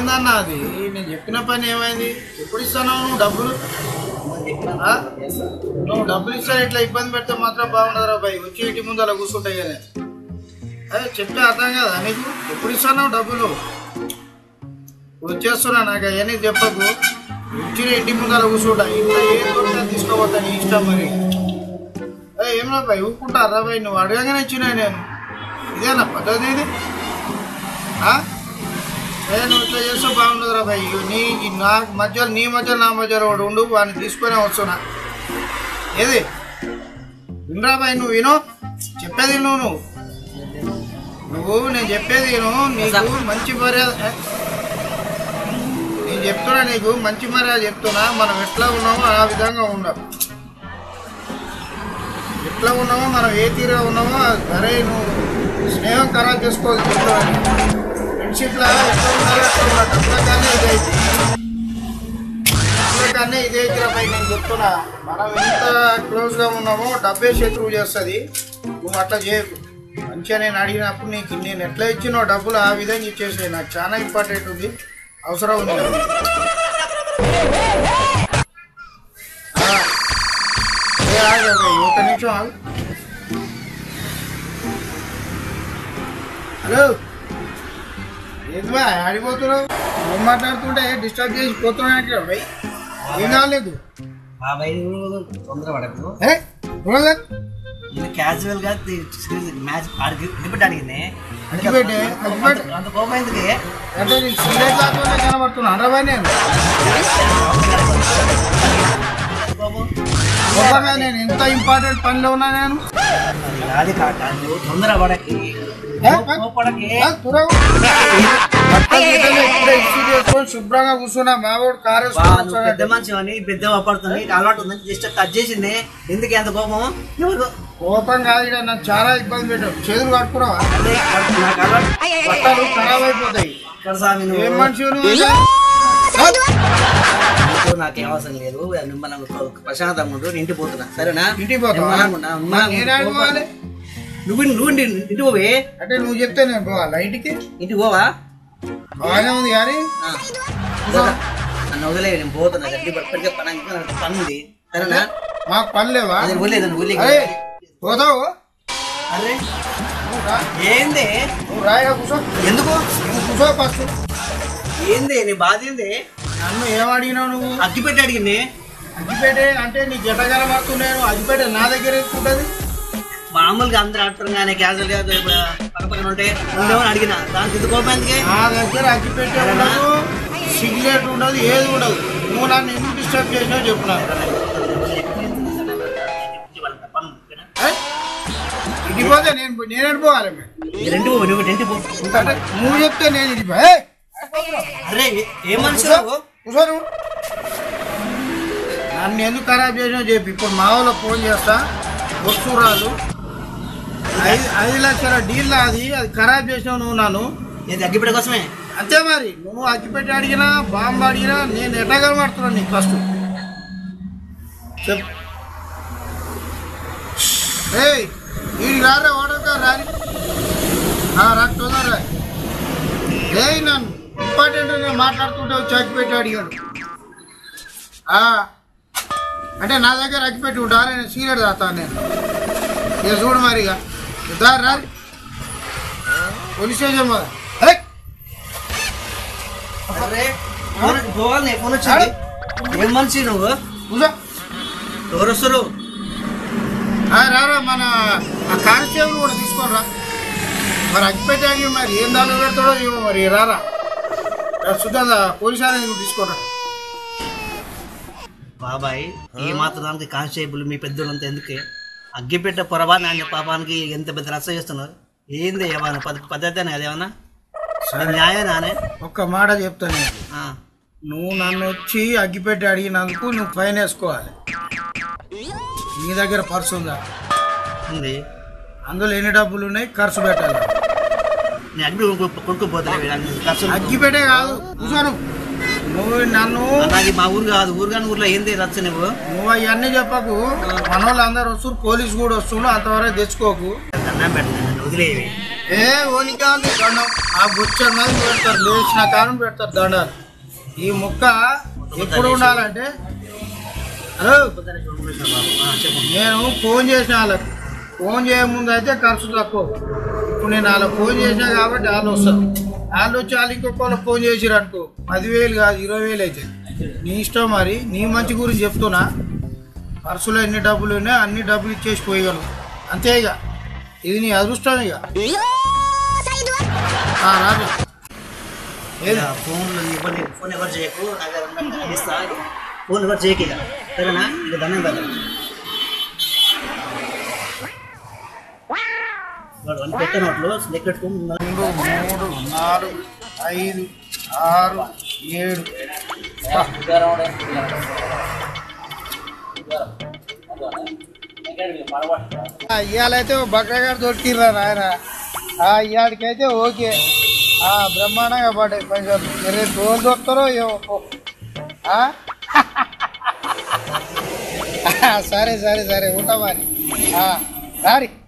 ఏందన్నా అది నేను చెప్పిన పని ఏమైంది ఎప్పుడు ఇస్తాను నువ్వు డబ్బులు ఆ? నువ్వు డబ్బులు ఇస్తా ఇట్లా ఇబ్బంది పెడితే మాత్రం బాగుండదురా బాయ్ వచ్చి ఇంటి ముందు అలా కూర్చుంటాయి కదా అదే చెప్తే అర్థం కదా నీకు ఎప్పుడు ఇస్తాను డబ్బులు ఇప్పుడు వచ్చేస్తున్నా నాకు అవన్నీ చెప్పకు వచ్చి ఇంటి ముందు అలా కూర్చుంటా ఇంట్లో ఏం దొరికితే తీసుకోవద్దా నీ ఇష్టం మరి అదే ఏం రా బాయ్ ఊరుకుంటారా బాయ్ నువ్వు అడగగానే ఇచ్చినా నేను ఇదేనా పద్ధతి ఇది ఆ? ఏ నువ్వు ఇట్లా చేస్తే బాగుండదురా భయ్ ఇగో నీ ఈ నాకు మధ్యలో నీ మధ్యలో నా మధ్యలో వాడు ఉండు వాడిని తీసుకొని వస్తున్నా ఏది వినరా భయ్ నువ్వు విను చెప్పేది నువ్వు నువ్వు నువ్వు నేను చెప్పేది విను నీకు మంచి మర్యాద ఏ? నేను చెప్తున్నా నీకు మంచి మర్యాద చెప్తున్నా మనం ఎట్లా ఉన్నామో ఆ విధంగా ఉండం ఎట్లా ఉన్నామో మనం ఏ తీరుగా ఉన్నామో సరే నువ్వు స్నేహం ఖరాబ్ చేసుకోవాలి చెప్తాను ఫ్రెండ్షిప్ లా ఎట్లా ఉండాలో అట్లా ఉండాలి అట్లా కానీ ఇదైతే అట్లా కానీ ఇదైతే పై నేను చెప్తున్నా మనం ఎంత క్లోజ్ గా ఉన్నామో డబ్బే శత్రువు చేస్తుంది నువ్వు అట్లా చేయకు మంచిగా నేను అడిగినప్పుడు నీకు నేను ఎట్లా ఇచ్చినో డబ్బులు ఆ విధంగా ఇచ్చేసాయి నాకు చాలా ఇంపార్టెంట్ ఉంది అవసరం ఉంది ఆ. ఏ ఆగు, ఆగు, ఒక నిమిషం ఆగు హలో ఏంది బా ఆడిపోతున్నావు ఏం మాట్లాడుతుంటే డిస్టర్బ్ చేసి పోతున్నావు అంటే భయ్ ఏం కాలేదు బాబాయ్ నువ్వు తొందర పడకు ఏ చూడలే నేను క్యాజువల్ గా మ్యాచ్ అడిగి రిపీట్ అడిగింది అగ్గిపెట్టే, అగ్గిపెట్టే. అంత కోపం ఎందుకు అంటే నీకు సీరియస్ కాకుండా కనబడుతున్నా అనరాబాయ్ నేను కోపం గొప్పగా నేను ఎంత ఇంపార్టెంట్ పనిలో ఉన్నా నేను అది కాక నువ్వు తొందర పడకి ఏ? కోపడకి ఏ, తురవు. బట్టలు గిట్టలు ఇప్పుడే ఇస్త్రీ చేసుకొని శుభ్రంగా కూర్చున్నా మావాడు కారు బా, వేసుకొని నువ్వు పెద్ద వస్తాడంటే. మనిషి అని పెద్ద పడుతుంది నీకు అలవాటు ఉంది జస్ట్ కట్ చేసింది ఎందుకు ఎంత కోపం ఎవరు కోపం కాదు ఈడ నాకు చాలా ఇబ్బంది పెట్టావు చేతులు కట్టుకున్నావా అంటే నాకు అలవాటు బట్టలు ఖరాబ్ అయిపోతాయి ఇక్కడ స్వామి నువ్వు ఏం మనిషి నువ్వు అసలు? నీకు నాకేం అవసరం లేదు నిమ్మలంగా ప్రశాంతంగా ఉండు నేను ఇంటికి పోతున్నా సరేనా ఇంటికి పోతావా నిమ్మలంగా ఉన్నా, నిమ్మలంగా నేను ఆడికి ఉండు. పోవాలి నువ్వు నువ్వు ఇంటి- ఇంటికి పోవే అంటే నువ్వు చెప్తే నేను పోవాలా ఇంటికి ఇంటికి పోవా బాగానే ఉంది కానీ ఆ. నన్ను వదిలే నేను పోతున్నా గడ్డి పట్టుకే పని ఇంకా నాకు పని ఉంది సరేనా మాకు పని లేవా అది వదిలేదు నన్ను వదిలే అరే పోతావు అరే నువ్వు రా. ఏంది నువ్వు రాయిగా కూర్చో ఎందుకు నువ్వు కూర్చో ఫస్ట్ ఏంది నీ బాధ ఏంది నన్ను ఏం అడిగినావు నువ్వు అగ్గి పెట్టి అడిగింది అగ్గిపేట అంటే నీ జటగాల పడుతున్నాను అగ్గిపేట నా దగ్గర ఉంటుంది మామూలుగా అందరు ఆడుతారు కానీ క్యాజువల్ గా పక్క పక్కన ఉంటే ఉండేవని అడిగిన దానికి ఎందుకు కోపం ఎందుకే నా దగ్గర అగ్గిపెట్టే ఉండదు సిగరెట్ ఉండదు ఏది ఉండదు నువ్వు నన్ను ఎందుకు డిస్టర్బ్ చేసినావు చెప్పు నాకు ఏ? ఇంటికి పోతే నేను పో- నేను ఎడిపోవాలి మరి. రెండు పో నువ్వు రెండు పో అంటే నువ్వు చెప్తే నేను ఇడిపో ఏ? అరే ఏ మనిషి కూర్చో, నువ్వు? కూర్చో నువ్వు. నన్ను ఎందుకు ఖరాబ్ చేసినావు చెప్పి ఇప్పుడు మా వాళ్ళకి ఫోన్ చేస్తా వస్తురాలు ఐదు ఐదు లక్షల డీల్ అది అది ఖరాబ్ చేసినావు నువ్వు నన్ను ఇది అగ్గిపెట్ట కోసమే అంతే మరి నువ్వు అగ్గిపెట్టి అడిగినా బాంబు అడిగినా నేను ఎట్లా కనబడుతున్నాను నీకు ఫస్ట్ చెప్పు ఏయ్ వీడికి రారా ఓడక రాని రా తొందర ఏయ్ నన్ను ఇంపార్టెంట్ నేను మాట్లాడుతుంటే వచ్చి అగ్గిపెట్టి అడిగాడు ఆ, అంటే నా దగ్గర అగ్గిపెట్టి ఉంటారా నేను సీరియడ్ తాతాను నేను ఇక చూడు మరి ఇక దా రా పోలీస్ స్టేషన్ పోదా ఏయ్ అరే ఫోన్ పోవాలి ఫోన్ వచ్చింది ఏం మనిషి నువ్వు కూర్చో ఎవరు వస్తారు ఆ, రారా మన ఆ కానిస్టేబుల్ కూడా తీసుకోరా మరి అగ్గిపెట్టాగి మరి ఏం దానిలో పెడతాడో ఏమో మరి రారా ప్రస్తుతం పోలీస్ ఆయన తీసుకోరా బాబాయ్ ఈ మాత్రం దానికి కానిస్టేబుల్ మీ పెద్దోళ్ళంతా ఎందుకే అగ్గిపెట్ట పొరపాటు నాన్న పాపానికి ఎంత పెద్ద రచ్చ చేస్తున్నారు ఏంది ఏమన్నా పద్ధ పద్ధతి అని అదేమన్నా న్యాయం నానే ఒక్క మాట చెప్తాను నేను ఆ. నువ్వు నన్ను వచ్చి అగ్గిపెట్టి అడిగినందుకు నువ్వు ఫైన్ వేసుకోవాలి నీ దగ్గర పర్సు ఉందా ఉంది అందులో ఎన్ని డబ్బులు ఉన్నాయి ఖర్చు పెట్టాలి నేను అగ్గి కొనుక్కోపోతాను ఖర్చు అగ్గిపెట్టే కాదు కూర్చోను నువ్వు నన్ను నాది మా ఊరు కాదు ఊరు కాని ఊర్లో ఏంది రచ్చ నువ్వు నువ్వు అవన్నీ చెప్పకు మన వాళ్ళు అందరు వస్తారు పోలీసు కూడా వస్తున్నారు అంతవరకు తెచ్చుకోకు దండం పెట్టిన వదిలేవి ఏ ఓనికా ఉంది దండం ఆ బుచ్చ అన్నది పెడతారు లేచిన కారణం పెడతారు దండాలు ఈ ముక్క ఎప్పుడు ఉండాలంటే హలో ఆ, చెప్పు నేను ఫోన్ చేసిన వాళ్ళకి ఫోన్ చేయముందు అయితే ఖర్చు తక్కువ ఇప్పుడు నేను వాళ్ళకి ఫోన్ చేసినా కాబట్టి వాళ్ళు వస్తారు వాళ్ళు వచ్చి వాళ్ళు ఇంకొక వాళ్ళకి ఫోన్ చేసిరు అనుకో పదివేలు కాదు ఇరవై వేలు అయితే నీ ఇష్టం మరి నీ మంచి గురించి చెప్తున్నా పర్సులో ఎన్ని డబ్బులు ఉన్నాయో అన్ని డబ్బులు ఇచ్చేసి పోయగలను అంతే ఇక ఇది నీ అదృష్టం ఇక ఆ, రాజు ఏది ఫోన్లో ఎవరు ఫోన్ ఎవరు చేయకు నా దగ్గర ఉన్న నేను ఇస్తా ఫోన్ ఎవరు చేయకు ఇక సరేనా ఇక దండం కదా వాడు అన్ని పెట్టే నోట్లు లెక్క పెట్టుకో రెండు మూడు నాలుగు ఐదు ఆరు ఏడు ఇవాళైతే బక్రగారు దొరికిర్రా నాయన ఇవాడికైతే ఓకే ఆ, బ్రహ్మాండంగా పడ్డాయి పైసలు రేపు రోజు దొరుకుతారో ఏమో పో. ఆ? సరే సరే సరే ఉంటా మరి ఆ, రారి